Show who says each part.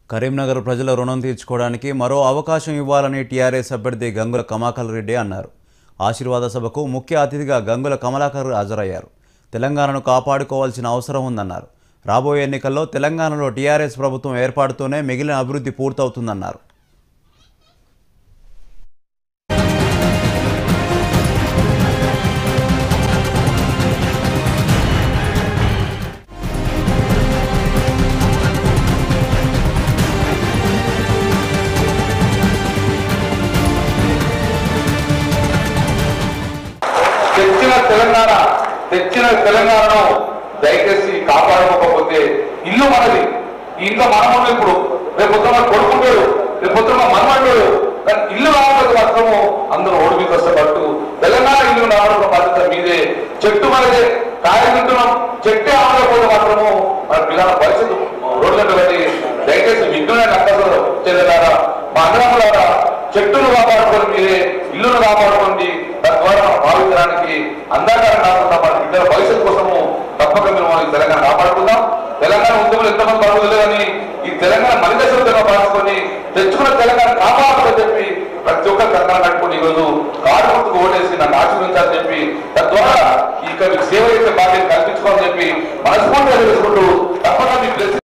Speaker 1: కరీంనగర్ ప్రజల రుణం తీర్చుకోవడానికి మరో అవకాశం ఇవ్వాలని టీఆర్ఎస్ అభ్యర్థి గంగుల కమలాకర్ రెడ్డి అన్నారు ఆశీర్వాద సభకు ముఖ్య అతిథిగా గంగుల కమలాకర్ హాజరయ్యారు తెలంగాణను కాపాడుకోవాల్సిన అవసరం ఉందన్నారు రాబోయే ఎన్నికల్లో తెలంగాణలో టీఆర్ఎస్ ప్రభుత్వం ఏర్పాటుతోనే మిగిలిన అభివృద్ధి పూర్తవుతుందన్నారు
Speaker 2: తెచ్చిన తెలంగాణ తెచ్చిన తెలంగాణను దయచేసి కాపాడుకోకపోతే ఇల్లు మనది ఈ ఇంట్లో మనముండు ఇప్పుడు రేపు పొద్దున కొడుకుంటాడు రేపు పొద్దున మనమంటాడు కానీ ఇల్లు రావడానికి మాత్రము అందరూ ఓడిమి కష్టపట్టు తెలంగాణ ఇల్లు రావడం బాధ్యత మీదే చెట్టు మనదే కాయ తింటున్నాం చెట్టే ఆడకపోతే మాత్రము మన పిల్లల భవిష్యత్తు రోడ్ల వెళ్ళి దయచేసి విఘ్నులైన అక్కలు చెల్లెలారా మా అన్నదమ్ములారా చెట్టును కాపాడుకొని మీరే ఇల్లును కాపాడుకోండి తద్వారా భావించడానికి అందాకారం కాకుండా మన బిడ్డల భవిష్యత్తు కోసము తప్పక మీరు మన ఈ తెలంగాణ కాపాడుకుందాం తెలంగాణ ఉద్యమంలో ఎంతమంది పడుతుంది కానీ ఈ తెలంగాణ మనిదశంగా పాల్చుకొని తెచ్చుకున్న తెలంగాణ కాపాడుతుందని చెప్పి ప్రతి ఒక్క తెలంగాణ కట్టుకుని ఈరోజు కారు గుర్తుకు ఓటేసి నన్ను ఆశీర్వించాలని చెప్పి తద్వారా ఈ సేవ చేసే బాధ్యత కల్పించుకోవాలని చెప్పి మనస్ఫూర్తిగా తెలుసుకుంటూ తప్పక మీ